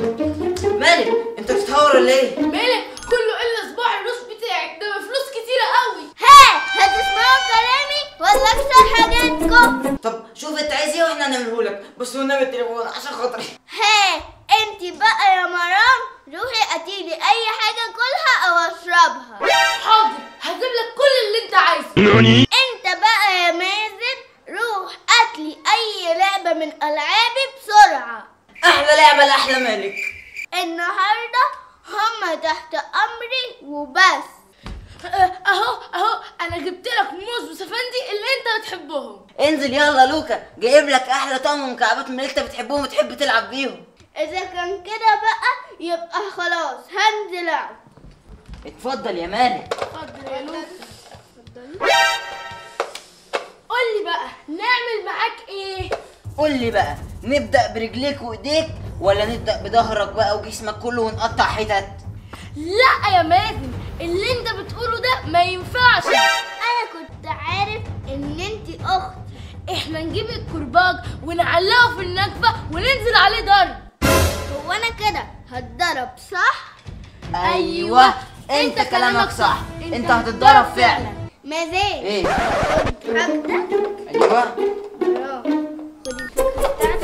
مالك انت بتتهور ولا ايه مالك كله الا صباع الروس بتاعك ده بفلوس كتيره قوي ها هتسمعوا كلامي ولا اكسر حاجاتكم طب شوف انت عايز ايه واحنا هنعمله لك بس والنبي التليفون عشان خاطري ها انت بقى يا مرام روحي اتيلي اي حاجه كلها او اشربها حاضر هجيب لك كل اللي انت عايزه انت بقى يا مازن روح اتلي اي لعبه من العابي بسرعه احلى لعبه لاحلى مالك النهارده هما تحت امري وبس اه، اهو اهو انا جبت لك موز وسفندي اللي انت بتحبهم انزل يلا لوكا جايب لك احلى طقم مكعبات من اللي انت بتحبهم وتحب تلعب بيهم اذا كان كده بقى يبقى خلاص هنزل العب اتفضل يا مالك اتفضل يا لوكا قول لي بقى نعمل معاك ايه قول لي بقى نبدا برجليك وايديك ولا نبدا بظهرك بقى وجسمك كله ونقطع حتت لا يا مازن اللي انت بتقوله ده ما ينفعش انا كنت عارف ان انت اختي احنا نجيب الكرباج ونعلقه في النكبه وننزل عليه ضرب هو انا كده هتضرب صح ايوه انت كلامك صح انت هتتضرب فعلا مازال ايه خد حاجتك ايوه برافو خد الفكره بتاعتك